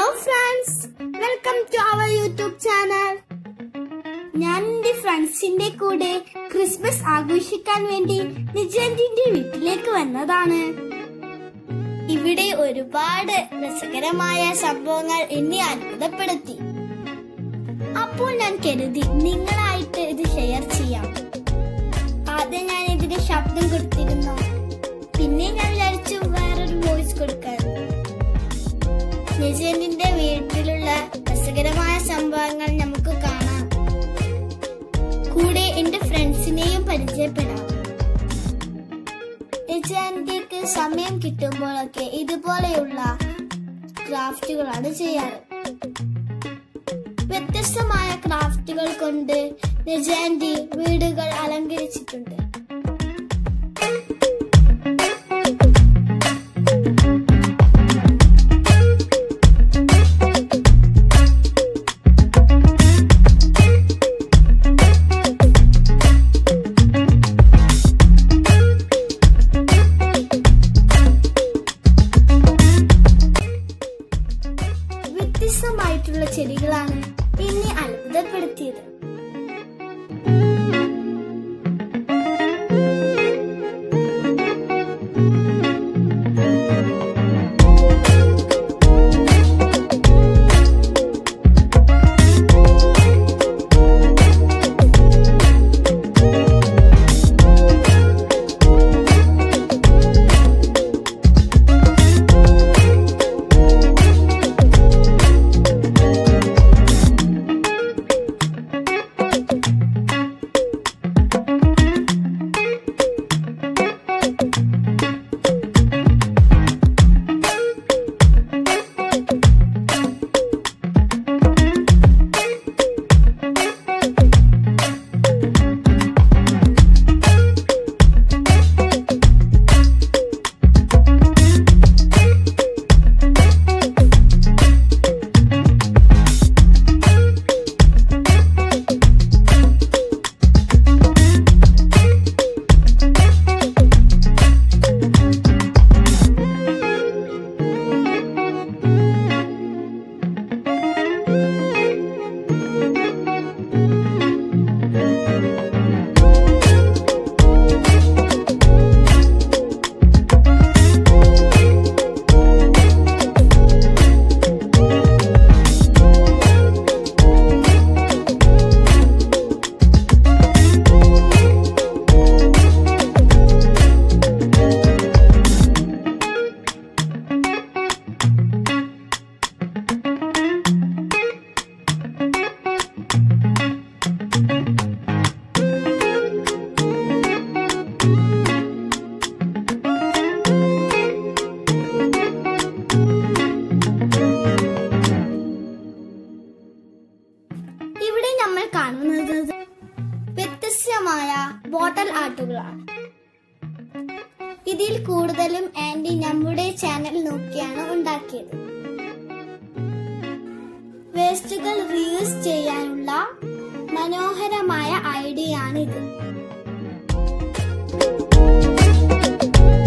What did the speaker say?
hello friends welcome to our YouTube channel ഞാൻ എന്റെ ഫ്രണ്ട്സിന്റെ കൂടെ ക്രിസ്മസ് ആഘോഷിക്കാൻ വേണ്ടി നിജന്റിന്റെ വീട്ടിലേക്ക് വന്നതാണ് ഇവിടെ ഒരുപാട് രസകരമായ സംഭവങ്ങൾ എന്നെ അത്ഭുതപ്പെടുത്തി അപ്പോൾ ഞാൻ കരുതി നിങ്ങളായിട്ട് ഇത് ഷെയർ ചെയ്യാം ആദ്യം ഞാൻ ഇതിന് ശബ്ദം കൊടുത്തിരുന്നു പിന്നെ ഞാൻ വിചാരിച്ചു വേറൊരു വോയിസ് കൊടുക്കാൻ നിജന്റിന്റെ വീട്ടിലുള്ള രസകരമായ സംഭവങ്ങൾ നമുക്ക് കാണാം കൂടെ എന്റെ ഫ്രണ്ട്സിനെയും പരിചയപ്പെടാം നിജന്റിക്ക് സമയം കിട്ടുമ്പോഴൊക്കെ ഇതുപോലെയുള്ള ക്രാഫ്റ്റുകളാണ് ചെയ്യാറ് വ്യത്യസ്തമായ ക്രാഫ്റ്റുകൾ കൊണ്ട് നിജാൻഡി വീടുകൾ അലങ്കരിച്ചിട്ടുണ്ട് വ്യത്യസ്തമായിട്ടുള്ള ചെടികളാണ് എന്നെ അത്ഭുതപ്പെടുത്തിയത് ഇവിടെ നമ്മൾ കാണുന്നത് വ്യത്യസ്തമായ ബോട്ടൽ ആർട്ടുകളാണ് ഇതിൽ കൂടുതലും ആന്റി നമ്മുടെ ചാനൽ നോക്കിയാണ് ഉണ്ടാക്കിയത് വേസ്റ്റുകൾ റീയൂസ് ചെയ്യാനുള്ള മനോഹരമായ ഐഡിയ ആണിത്